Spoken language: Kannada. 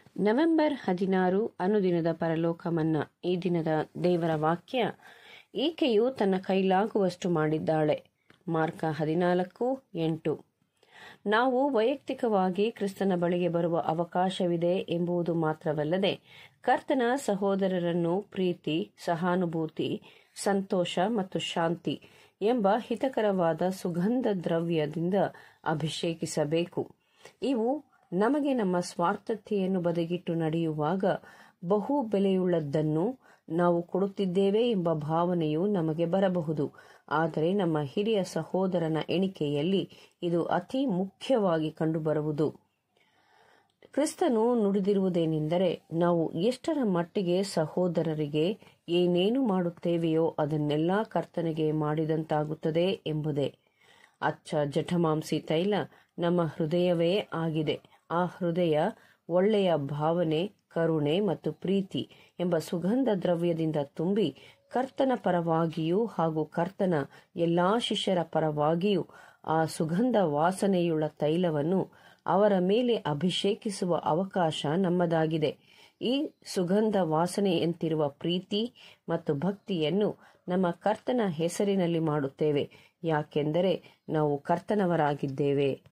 ನವೆಂಬರ್ ಹದಿನಾರು ಅನುದಿನದ ಪರಲೋಕ ಮನ್ನಾ ಈ ದಿನದ ದೇವರ ವಾಕ್ಯ ಈಕೆಯು ತನ್ನ ಕೈಲಾಗುವಷ್ಟು ಮಾಡಿದ್ದಾಳೆ ಮಾರ್ಕ ಹದಿನಾಲ್ಕು ಎಂಟು ನಾವು ವೈಯಕ್ತಿಕವಾಗಿ ಕ್ರಿಸ್ತನ ಬಳಿಗೆ ಬರುವ ಅವಕಾಶವಿದೆ ಎಂಬುದು ಮಾತ್ರವಲ್ಲದೆ ಕರ್ತನ ಸಹೋದರರನ್ನು ಪ್ರೀತಿ ಸಹಾನುಭೂತಿ ಸಂತೋಷ ಮತ್ತು ಶಾಂತಿ ಎಂಬ ಹಿತಕರವಾದ ಸುಗಂಧ ದ್ರವ್ಯದಿಂದ ಅಭಿಷೇಕಿಸಬೇಕು ಇವು ನಮಗೆ ನಮ್ಮ ಸ್ವಾರ್ಥತೆಯನ್ನು ಬದಿಗಿಟ್ಟು ನಡೆಯುವಾಗ ಬಹು ಬೆಲೆಯುಳ್ಳದ್ದನ್ನು ನಾವು ಕೊಡುತ್ತಿದ್ದೇವೆ ಎಂಬ ಭಾವನೆಯು ನಮಗೆ ಬರಬಹುದು ಆದರೆ ನಮ್ಮ ಹಿರಿಯ ಸಹೋದರನ ಎಣಿಕೆಯಲ್ಲಿ ಇದು ಅತಿ ಮುಖ್ಯವಾಗಿ ಕಂಡುಬರುವುದು ಕ್ರಿಸ್ತನು ನುಡಿದಿರುವುದೇನೆಂದರೆ ನಾವು ಎಷ್ಟರ ಮಟ್ಟಿಗೆ ಸಹೋದರರಿಗೆ ಏನೇನು ಮಾಡುತ್ತೇವೆಯೋ ಅದನ್ನೆಲ್ಲ ಕರ್ತನಿಗೆ ಮಾಡಿದಂತಾಗುತ್ತದೆ ಎಂಬುದೇ ಅಚ್ಚ ಜಠಮಾಂಸಿ ತೈಲ ನಮ್ಮ ಹೃದಯವೇ ಆಗಿದೆ ಆ ಹೃದಯ ಒಳ್ಳೆಯ ಭಾವನೆ ಕರುಣೆ ಮತ್ತು ಪ್ರೀತಿ ಎಂಬ ಸುಗಂಧ ದ್ರವ್ಯದಿಂದ ತುಂಬಿ ಕರ್ತನ ಪರವಾಗಿಯೂ ಹಾಗೂ ಕರ್ತನ ಎಲ್ಲಾ ಶಿಷ್ಯರ ಪರವಾಗಿಯೂ ಆ ಸುಗಂಧ ವಾಸನೆಯುಳ್ಳ ತೈಲವನ್ನು ಅವರ ಮೇಲೆ ಅಭಿಷೇಕಿಸುವ ಅವಕಾಶ ನಮ್ಮದಾಗಿದೆ ಈ ಸುಗಂಧ ವಾಸನೆಯಂತಿರುವ ಪ್ರೀತಿ ಮತ್ತು ಭಕ್ತಿಯನ್ನು ನಮ್ಮ ಕರ್ತನ ಹೆಸರಿನಲ್ಲಿ ಮಾಡುತ್ತೇವೆ ಯಾಕೆಂದರೆ ನಾವು ಕರ್ತನವರಾಗಿದ್ದೇವೆ